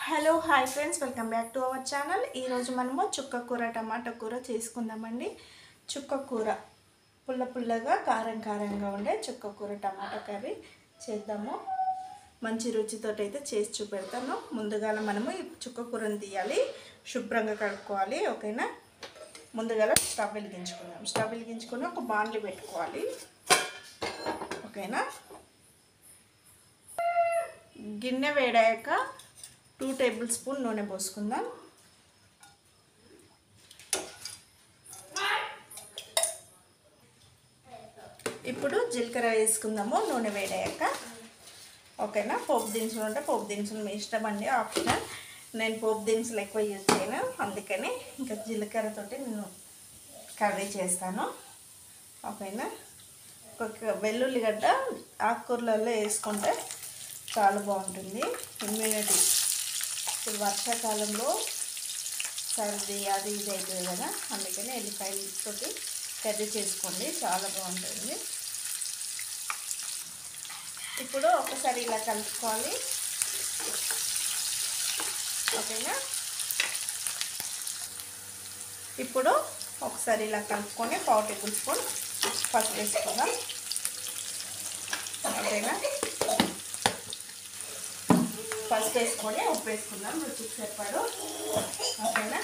hello hi friends welcome back to our channel ఈరోజు మనము చుక్క కూర టమాటా కూర చేసుకుందామండి చుక్క కూర పుల్ల పుల్లగా కారం కారంగా ఉండే చుక్క కూర టమాటా కర్రీ చేద్దాము మంచి రుచితో అయితే చేసి చూపెడతాను ముందుగా మనము ఈ చుక్క కూరని తీయాలి శుభ్రంగా కడుక్కోవాలి ఓకేనా ముందుగా స్టవ్ వెలిగించుకుందాం స్టవ్ వెలిగించుకొని ఒక బాండ్లు పెట్టుకోవాలి ఓకేనా గిన్నె వేడాక టూ టేబుల్ స్పూన్ నూనె పోసుకుందాం ఇప్పుడు జీలకర్ర వేసుకుందాము నూనె వేడాక ఓకేనా పోపు దినుసులు ఉంటే పోపు దినుసులు మీ ఇష్టం అండి ఆప్షనల్ నేను పోపు దినుసులు ఎక్కువ యూజ్ చేయను అందుకని ఇంకా జీలకర్రతోటి నేను కర్రీ చేస్తాను ఓకేనా ఒక వెల్లుల్లిగడ్డ ఆకుకూరలలో వేసుకుంటే చాలా బాగుంటుంది ఇమ్యూనిటీ ఇప్పుడు వర్షాకాలంలో సర్ది అది ఇది అవుతుంది కదా అందుకని ఎల్లిపాయలతోటి కర్రీ చేసుకోండి చాలా బాగుంటుంది ఇప్పుడు ఒకసారి ఇలా కలుపుకోవాలి ఓకేనా ఇప్పుడు ఒకసారి ఇలా కలుపుకొని పావు టేబుల్ స్పూన్ పసుపు వేసుకుందాం ఓకేనా పసుపు వేసుకొని ఉప్పు వేసుకుందాం రుచికి సరిపడు ఓకేనా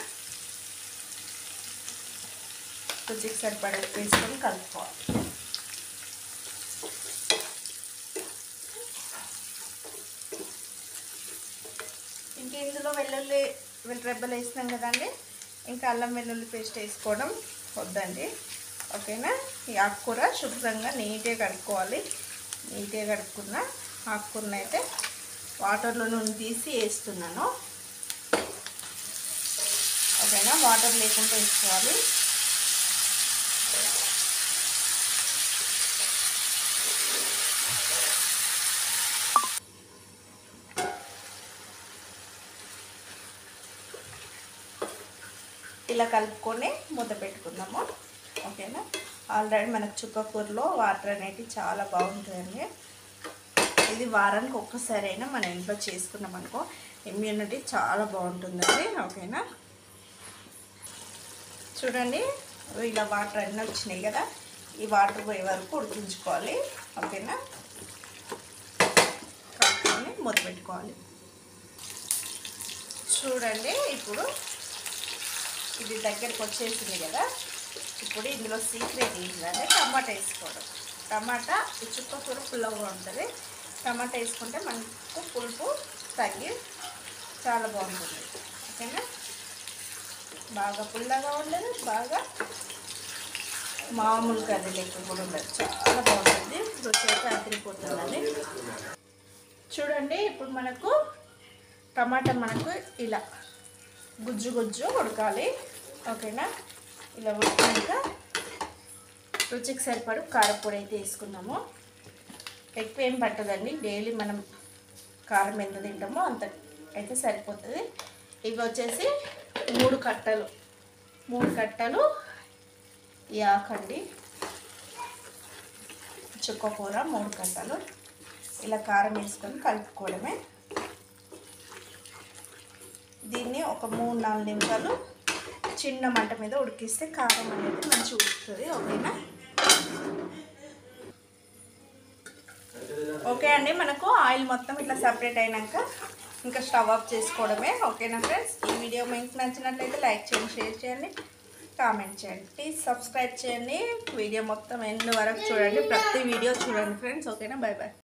రుచికి సరిపడ ఉప్పు వేసుకొని కలుపుకోవాలి ఇంక ఇందులో వెల్లుల్లి రెబ్బలు వేసినాం కదండి ఇంకా అల్లం వెల్లుల్లి పేస్ట్ వేసుకోవడం వద్దండి ఓకేనా ఈ ఆకుకూర శుభ్రంగా నీట్గా కడుక్కోవాలి నీట్గా కడుక్కున్న ఆకుకూరను అయితే వాటర్లో నుండి తీసి వేస్తున్నాను ఓకేనా వాటర్ లేకుండా వేసుకోవాలి ఇలా కలుపుకొని మూత పెట్టుకుందాము ఓకేనా ఆల్రెడీ మనకు చుక్క కూరలో వాటర్ అనేవి చాలా బాగుంటుందండి ఇది వారానికి ఒక్కసారి అయినా మన ఇంట్లో చేసుకున్నాం అనుకో ఇమ్యూనిటీ చాలా బాగుంటుందండి ఓకేనా చూడండి ఇలా వాటర్ అన్నీ వచ్చినాయి కదా ఈ వాటర్ పోయే వరకు ఉడికించుకోవాలి ఓకేనా కలుపుకొని మూత పెట్టుకోవాలి చూడండి ఇప్పుడు ఇది దగ్గరికి వచ్చేసింది కదా ఇప్పుడు ఇందులో సీక్రెట్ ఏంటంటే టమాటా వేసుకోవడం టమాటా ఈ చుక్క కూర పుల్లగా ఉంటుంది టమాటా వేసుకుంటే మనకు పులుపు తగ్గి చాలా బాగుంటుంది ఓకేనా బాగా పుల్లగా ఉండదు బాగా మామూలు కర్రీ లెక్క కూడా ఉండదు చాలా బాగుంటుంది రుచి అయితే అదిరిపోతుందండి చూడండి ఇప్పుడు మనకు టమాటా మనకు ఇలా గుజ్జు గుజ్జు ఉడకాలి ఓకేనా ఇలా ఉడికినాక రుచికి సరిపడు కారపొడి అయితే వేసుకున్నాము ఎక్కువ ఏం పట్టదండి డైలీ మనం కారం ఎంత తింటామో అంత అయితే సరిపోతుంది ఇవి వచ్చేసి మూడు కట్టలు మూడు కట్టలు యాకండి చుక్క కూర మూడు కట్టలు ఇలా కారం వేసుకొని కలుపుకోవడమే దీన్ని ఒక మూడు నాలుగు నిమిషాలు చిన్న మంట మీద ఉడికిస్తే కారం అనేది మంచిగా ఉడుకుతుంది ఓకేనా ఓకే అండి మనకు ఆయిల్ మొత్తం ఇట్లా సపరేట్ అయినాక ఇంకా స్టవ్ ఆఫ్ చేసుకోవడమే ఓకేనా ఫ్రెండ్స్ ఈ వీడియో మీకు నచ్చినట్లయితే లైక్ చేయండి షేర్ చేయండి కామెంట్ చేయండి ప్లీజ్ సబ్స్క్రైబ్ చేయండి వీడియో మొత్తం ఎండ్ వరకు చూడండి ప్రతి వీడియో చూడండి ఫ్రెండ్స్ ఓకేనా బాయ్ బాయ్